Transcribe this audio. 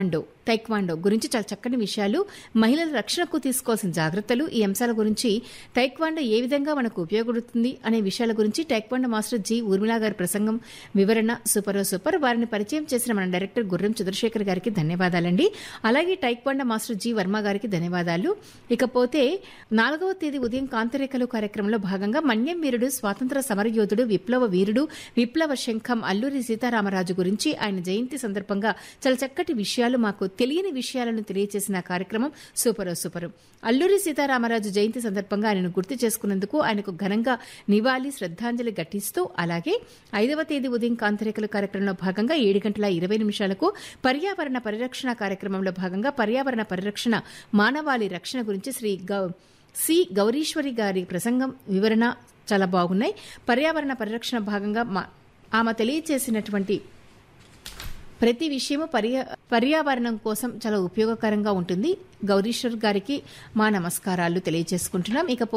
taekwondo taekwondo గురించి చాలా చక్కని విషయాలు మహిళల రక్షణకు తీసుకోవాల్సిన జాగ్రత్తలు ఈ అంశాల గురించి టైక్వాండో ఏ విధంగా మనకు ఉపయోగపడుతుంది అనే విషయాల గురించి టైక్వాండో మాస్టర్ జి ఊర్మిళా గారి ప్రసంగం వివరణ సూపర్ సూపర్ వారిని పరిచయం చేసిన మన డైరెక్టర్ గుర్రం చంద్రశేఖర్ గారికి ధన్యవాదాలండి అలాగే టైక్వాండో మాస్టర్ జి వర్మ గారికి ధన్యవాదాలు ఇకపోతే నాలుగవ తేదీ ఉదయం కాంతిరేఖలు కార్యక్రమంలో భాగంగా మన్యం వీరుడు స్వాతంత్ర సమరయోధుడు విప్లవ వీరుడు విప్లవ శంఖం అల్లూరి సీతారామరాజు గురించి ఆయన జయంతి సందర్భంగా చాలా చక్కటి విషయాలు మాకు తెలియని విషయాలను తెలియజేసిన కార్యక్రమం సూపర్ సూపర్ అల్లూరి సీతారామరాజు జయంతి సందర్భంగా ఆయనను గుర్తు చేసుకున్నందుకు ఆయనకు ఘనంగా నివాళి శ్రద్ధాంజలి ఘటిస్తూ అలాగే ఐదవ తేదీ ఉదయం కాంతిరేఖలు కార్యక్రమంలో భాగంగా ఏడు గంటల ఇరవై నిమిషాలకు పర్యావరణ పరిరక్షణ కార్యక్రమంలో భాగంగా పర్యావరణ పరిరక్షణ మానవాళి రక్షణ గురించి శ్రీ గౌ సి గౌరీశ్వరి గారి ప్రసంగం వివరణ చాలా బాగున్నాయి పర్యావరణ పరిరక్షణ భాగంగా మా ఆమె తెలియచేసినటువంటి ప్రతి విషయము పర్యా పర్యావరణం కోసం చాలా ఉపయోగకరంగా ఉంటుంది గౌరీశ్వర్ గారికి మా నమస్కారాలు తెలియజేసుకుంటున్నాం ఇకపోతే